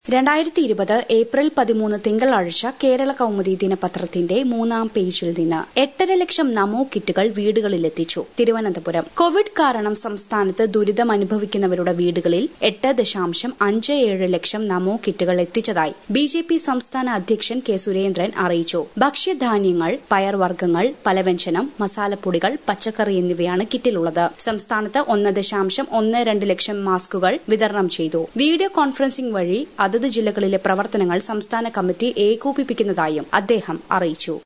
രണ്ടായിരത്തി ഇരുപത് ഏപ്രിൽ പതിമൂന്ന് തിങ്കളാഴ്ച കേരള കൗമുദി ദിനപത്രത്തിന്റെ മൂന്നാം പേജിൽ നിന്ന് എട്ടര ലക്ഷം നമോ കിറ്റുകൾ വീടുകളിലെത്തിച്ചു തിരുവനന്തപുരം കോവിഡ് കാരണം സംസ്ഥാനത്ത് ദുരിതം അനുഭവിക്കുന്നവരുടെ വീടുകളിൽ എട്ട് ദശാംശം അഞ്ച് ഏഴ് ലക്ഷം നമോ കിറ്റുകൾ എത്തിച്ചതായി ബി ജെ പി സംസ്ഥാന അധ്യക്ഷൻ കെ സുരേന്ദ്രൻ അറിയിച്ചു ഭക്ഷ്യധാന്യങ്ങൾ പയർവർഗ്ഗങ്ങൾ പലവ്യഞ്ജനം മസാലപ്പൊടികൾ പച്ചക്കറി എന്നിവയാണ് കിറ്റിലുള്ളത് സംസ്ഥാനത്ത് ഒന്ന് ദശാംശം ഒന്ന് രണ്ട് ലക്ഷം മാസ്കുകൾ വിതരണം ചെയ്തു വീഡിയോ കോൺഫറൻസിംഗ് വഴി അതത് ജില്ലകളിലെ പ്രവർത്തനങ്ങൾ സംസ്ഥാന കമ്മിറ്റി ഏകോപിപ്പിക്കുന്നതായും അദ്ദേഹം അറിയിച്ചു